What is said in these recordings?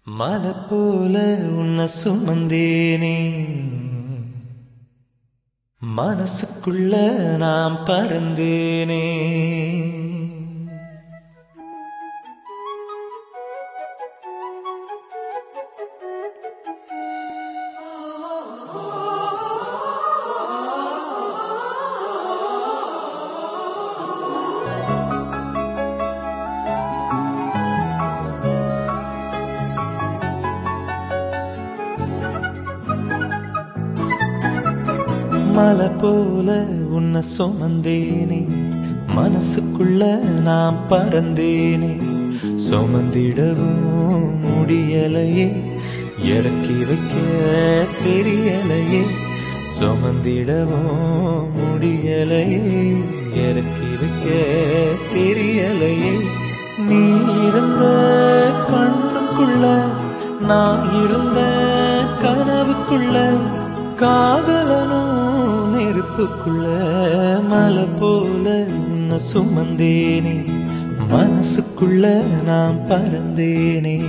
மலை போல உன்னை சுமந்தேனே மனசுக்குள்ள நாம் பறந்தேனே மலை போல உன்னை சுமந்தேனே மனசுக்குள்ள நாம் பறந்தேனே சுமந்திடவும் முடியலையே இறக்கி வைக்க தெரியலையே சுமந்திடவும் முடியலையே இறக்கி வைக்க தெரியலையே நீ இருந்த கண்ணுக்குள்ள நான் இருந்த கனவுக்குள்ள காதலனும் நெருப்புக்குள்ள மலை போல உன்னை சுமந்தேனே மனசுக்குள்ள நான் பறந்தேனே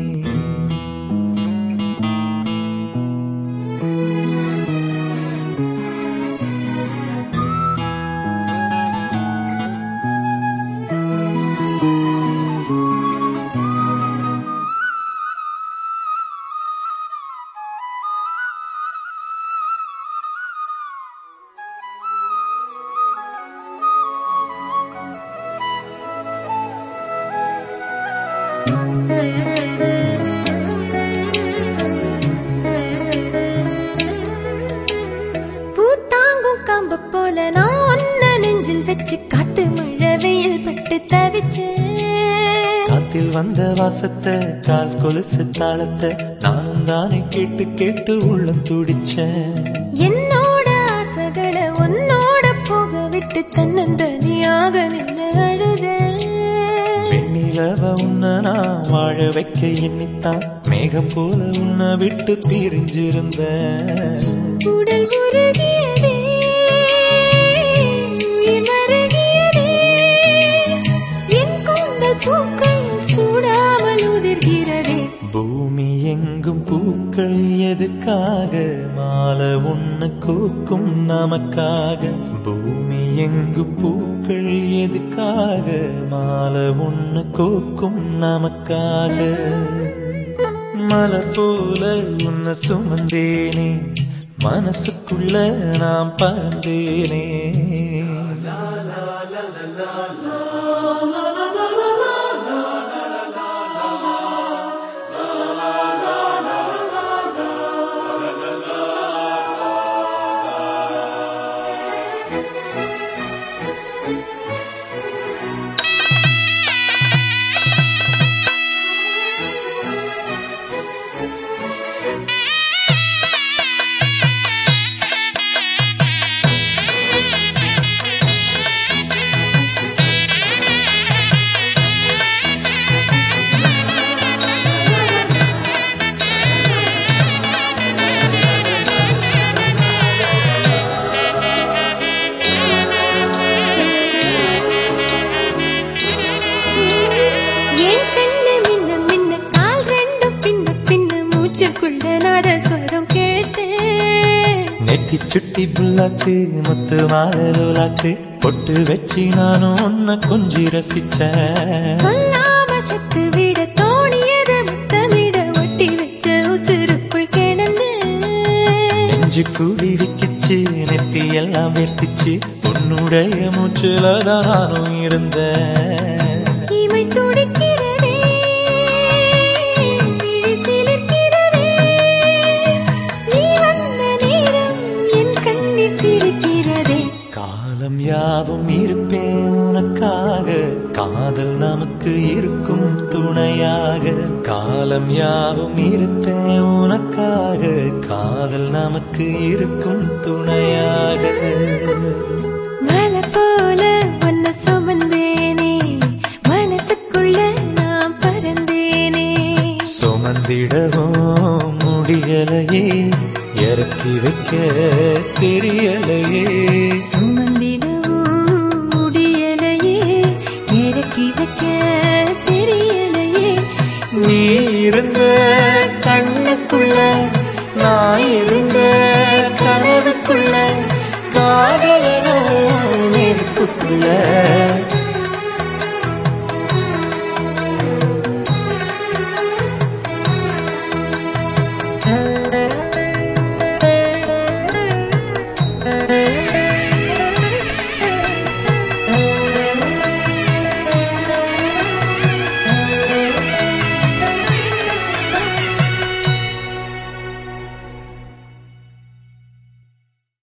பூத்தாங்கும் கம்ப போல நான் ஒன்ன நெஞ்சில் வச்சு காத்து மழை வெயில் பட்டு தவிச்சேன் காத்தில் வந்த வாசத்தை கால் கொலுசு தாளத்தை நானும் தானே கேட்டு கேட்டு உள்ளம் துடிச்சேன் என்னோட ஆசைகளை உன்னோட போக விட்டு தன்னந்தனியாக நின்று அழுதேன் வெண்ணிலவ உன்னை நான் வாழ வைக்க எண்ணித்தான் மேகம் போல உன்னை விட்டு பிரிஞ்சிருந்தேன் உடல் உருகியதே உயிர் மருகியதே என் கூந்தல் பூக்கள் சூடாமல் உதிர்கிறதே பூமி எங்கும் பூக்கள் எதுக்காக மாலை ஒண்ணு கூக்கும் நமக்காக பூமி எங்கும் பூக்கள் எதுக்காக மாலை ஒண்ணு கூக்கும் நமக்காக மலர் போல உன்னை சுமந்தேனே மனசுக்குள்ள நாம் பறந்தேனே என் கண்ணு மின்ன மின்ன கால் ரெண்டும் பின்ன பின்ன மூச்சுக்குள்ள நாத ஸ்வரம் கேட்டேன் நெத்தி சுட்டி புல்லாக்கு முத்து மாடலாக்கு பொட்டு வச்சு நானும் உன்னை கொஞ்சி ரசிச்சேன் சொல்லாம செத்து விட தோணியது முத்தமிட ஒட்டி வச்ச உசுருக்குள் கிடந்து நெஞ்சு கூடி விக்கிச்சு நெத்தி எல்லாம் வேர்த்திச்சு உன்னுடைய மூச்சுல தான் நானும் இருந்தேன் இமை துடிக்கிறதே விழி சிலிர்க்கிறதே நீ வந்த நேரம் என் கண்ணீர் சிரிக்கிறதே காலம் யாவும் இருப்பேன் உனக்காக காதல் நமக்கு இருக்கும் துணையாக காலம் யாவும் இருப்பேன் உனக்காக காதல் நமக்கு இருக்கும் துணையாக மலை போல உன்னை சுமந்தேனே மனசுக்குள்ள நான் பறந்தேனே சுமந்திடவும் முடியலையே இறக்கி வைக்க தெரியலையே சுமந்திடவும் முடியலையே இறக்கி வைக்க தெரியலையே நீ இருந்த வீட்டுக்குள்ள